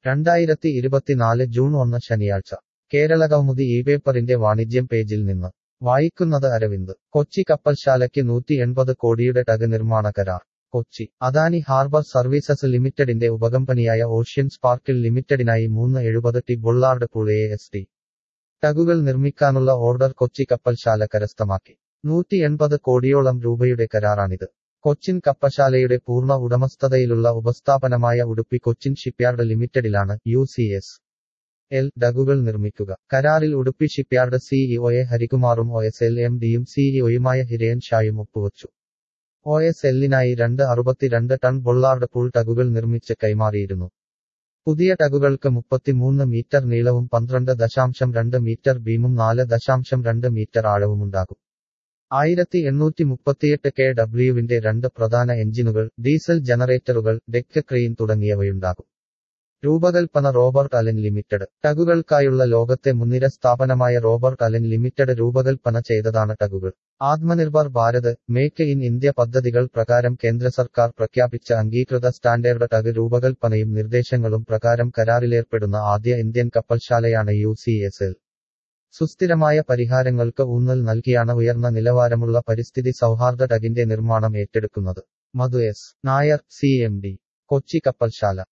രണ്ടായിരത്തി ഇരുപത്തിനാല് ജൂൺ ഒന്ന് ശനിയാഴ്ച കേരളകൗമുദി ഈ പേപ്പറിന്റെ വാണിജ്യം പേജിൽ നിന്ന് വായിക്കുന്നത് അരവിന്ദ് കൊച്ചി കപ്പൽശാലയ്ക്ക് നൂറ്റി എൺപത് കോടിയുടെ ടഗ് നിർമ്മാണ കരാർ കൊച്ചി അദാനി ഹാർബർ സർവീസസ് ലിമിറ്റഡിന്റെ ഉപകമ്പനിയായ ഓഷ്യൻ സ്പാർക്കിൾ ലിമിറ്റഡിനായി മൂന്ന് എഴുപത് ടി ബൊള്ളാർഡ് പുഴയെ എസ് ടി ടഗുകൾ നിർമ്മിക്കാനുള്ള ഓർഡർ കൊച്ചി കപ്പൽശാല കരസ്ഥമാക്കി നൂറ്റി എൺപത് കോടിയോളം രൂപയുടെ കരാറാണിത് കൊച്ചിൻ കപ്പശാലയുടെ പൂർണ്ണ ഉടമസ്ഥതയിലുള്ള ഉപസ്ഥാപനമായ ഉടുപ്പി കൊച്ചിൻ ഷിപ്പ്യാർഡ് ലിമിറ്റഡിലാണ് യു സി എസ് എൽ ഡഗുകൾ നിർമ്മിക്കുക കരാറിൽ ഉടുപ്പി ഷിപ്പ്യാർഡ് സിഇഒയെ ഹരികുമാറും ഒ എസ് എൽ എം ഡിയും സിഇഒയുമായ ഹിരയൻ ഷായും ഒപ്പുവച്ചു ഒ എസ് എല്ലിനായി രണ്ട് അറുപത്തിരണ്ട് ടൺ ബൊള്ളാർഡ് പൂൾ ടഗുകൾ നിർമ്മിച്ച് കൈമാറിയിരുന്നു പുതിയ ടഗുകൾക്ക് മുപ്പത്തിമൂന്ന് മീറ്റർ നീളവും പന്ത്രണ്ട് ദശാംശം രണ്ട് മീറ്റർ ബീമും നാല് ദശാംശം രണ്ട് മീറ്റർ ആഴവുമുണ്ടാകും ആയിരത്തി എണ്ണൂറ്റി മുപ്പത്തിയെട്ട് കെ ഡബ്ല്യുവിന്റെ രണ്ട് പ്രധാന എഞ്ചിനുകൾ ഡീസൽ ജനറേറ്ററുകൾ ഡെക്ക് ക്രെയിൻ തുടങ്ങിയവയുണ്ടാകും രൂപകൽപ്പന റോബർട്ട് അലൻ ലിമിറ്റഡ് ടഗുകൾക്കായുള്ള ലോകത്തെ മുൻനിര സ്ഥാപനമായ റോബർട്ട് അലൻ ലിമിറ്റഡ് രൂപകൽപ്പന ചെയ്തതാണ് ടഗുകൾ Atmanirbhar Bharat make in India പദ്ധതികൾ പ്രകാരം കേന്ദ്ര സർക്കാർ പ്രഖ്യാപിച്ച അംഗീകൃത സ്റ്റാൻഡേർഡ് ടഗ് രൂപകൽപ്പനയും നിർദ്ദേശങ്ങളും പ്രകാരം കരാറിലേർപ്പെടുന്ന ആദ്യ ഇന്ത്യൻ കപ്പൽശാലയാണ് യു സി എസ് എൽ സുസ്ഥിരമായ പരിഹാരങ്ങൾക്ക് ഊന്നൽ നൽകിയാണ് ഉയർന്ന നിലവാരമുള്ള പരിസ്ഥിതി സൗഹാർദ്ദ ടഗിന്റെ നിർമ്മാണം ഏറ്റെടുക്കുന്നത് Madhu S Nair C M D Kochi കപ്പൽശാല